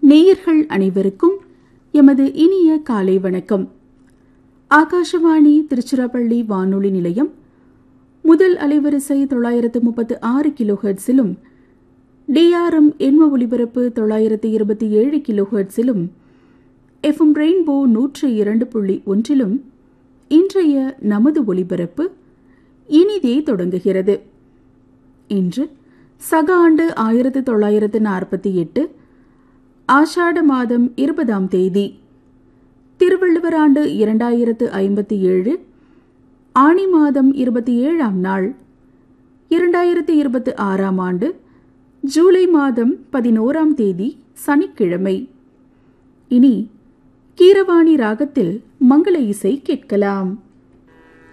நேயர்கள் அனைவருக்கும் எமது இனிய காலை வணக்கம் ஆகாஷவாணி திருச்சிராப்பள்ளி வானொலி நிலையம் முதல் அலைவரிசை தொள்ளாயிரத்து முப்பத்து ஆறு கிலோஹெர்ட்ஸிலும் டிஆர்எம் எண்ம ஒலிபரப்பு தொள்ளாயிரத்து இருபத்தி ஏழு கிலோஹெர்ட்ஸிலும் எஃப்எம் ரெயின்போ நூற்று இரண்டு புள்ளி ஒன்றிலும் இன்றைய நமது ஒலிபரப்பு இனிதே தொடங்குகிறது இன்று சக ஆண்டு ஆயிரத்து தொள்ளாயிரத்து நாற்பத்தி எட்டு ஆஷாட மாதம் இருபதாம் தேதி திருவள்ளுவர் ஆண்டு இரண்டாயிரத்து ஐம்பத்தி ஏழு ஆணி மாதம் இருபத்தி ஏழாம் நாள் இரண்டாயிரத்து இருபத்தி ஆறாம் ஆண்டு ஜூலை மாதம் பதினோராம் தேதி சனிக்கிழமை இனி கீரவாணி ராகத்தில் மங்கள இசை கேட்கலாம்